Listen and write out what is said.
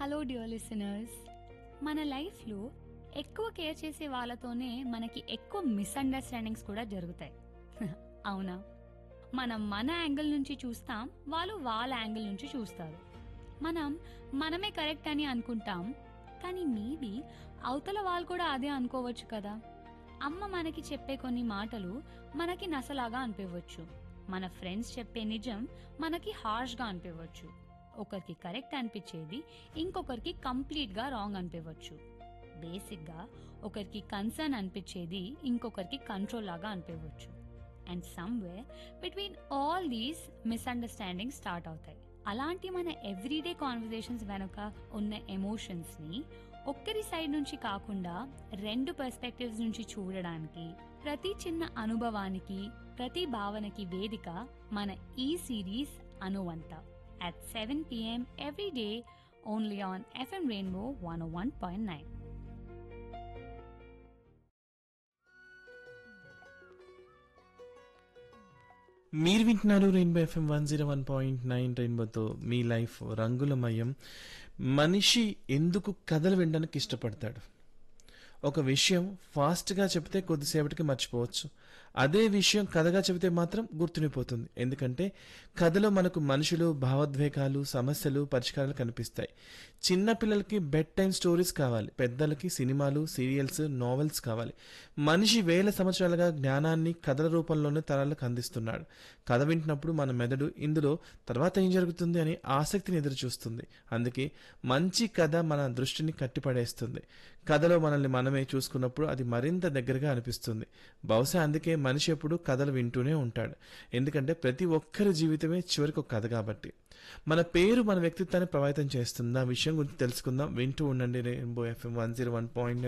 Hello dear listeners మన లైఫ్లో ఎక్కువ కేర్ చేసే వాళ్ళతోనే మనకి ఎక్కువ మిస్అండర్స్టాండింగ్స్ కూడా జరుగుతాయి అవునా మనం మన యాంగిల్ నుంచి చూస్తాం వాళ్ళు వాళ్ళ యాంగిల్ నుంచి చూస్తారు మనం మనమే కరెక్ట్ అని అనుకుంటాం కానీ మేబీ అవతల వాళ్ళు కూడా అదే అనుకోవచ్చు కదా అమ్మ మనకి చెప్పే కొన్ని మాటలు మనకి నసలాగా అనిపించవచ్చు మన ఫ్రెండ్స్ చెప్పే నిజం మనకి హార్ష్గా అనిపించవచ్చు ఒకరికి కరెక్ట్ అనిపించేది ఇంకొకరికి కంప్లీట్గా రాంగ్ అనిపించవచ్చు బేసిక్గా ఒకరికి కన్సర్న్ అనిపించేది ఇంకొకరికి కంట్రోల్ లాగా అనిపించవచ్చు and somewhere between all these misunderstanding start అవుతాయి అలాంటి మన ఎవ్రీడే కాన్వర్జేషన్స్ వెనుక ఉన్న ఎమోషన్స్ని ఒక్కరి సైడ్ నుంచి కాకుండా రెండు పర్స్పెక్టివ్స్ నుంచి చూడడానికి ప్రతి చిన్న అనుభవానికి ప్రతి భావనకి వేదిక మన ఈ సిరీస్ అనువంత at 7 p.m. every day only on FM Rainbow 101.9. మీరు వింటున్నారు Rainbow FM one zero one point nine రెయిన్బోతో మీ లైఫ్ రంగులమయం మనిషి ఎందుకు కథలు వినడానికి ఇష్టపడతాడు ఒక విషయం ఫాస్ట్గా చెప్తే కొద్దిసేపటికి మర్చిపోవచ్చు అదే విషయం కథగా చెబితే మాత్రం గుర్తుండిపోతుంది ఎందుకంటే కథలో మనకు మనుషులు భావోద్వేగాలు సమస్యలు పరిష్కారాలు కనిపిస్తాయి చిన్న పిల్లలకి బెడ్ టైం స్టోరీస్ కావాలి పెద్దలకి సినిమాలు సీరియల్స్ నావెల్స్ కావాలి మనిషి వేల సంవత్సరాలుగా జ్ఞానాన్ని కథల రూపంలోనే తరాలకు అందిస్తున్నాడు కథ వింటున్నప్పుడు మన మెదడు ఇందులో తర్వాత ఏం జరుగుతుంది అని ఆసక్తిని ఎదురు చూస్తుంది అందుకే మంచి కథ మన దృష్టిని కట్టిపడేస్తుంది కథలో మనల్ని మనమే చూసుకున్నప్పుడు అది మరింత దగ్గరగా అనిపిస్తుంది బహుశా అందుకే మనిషి ఎప్పుడు కథలు వింటూనే ఉంటాడు ఎందుకంటే ప్రతి ఒక్కరి జీవితమే చివరికి ఒక కథ కాబట్టి మన పేరు మన వ్యక్తిత్వాన్ని ప్రభావితం చేస్తుంది ఆ విషయం గురించి తెలుసుకుందాం వింటూ ఉండండి Rainbow FM one zero one point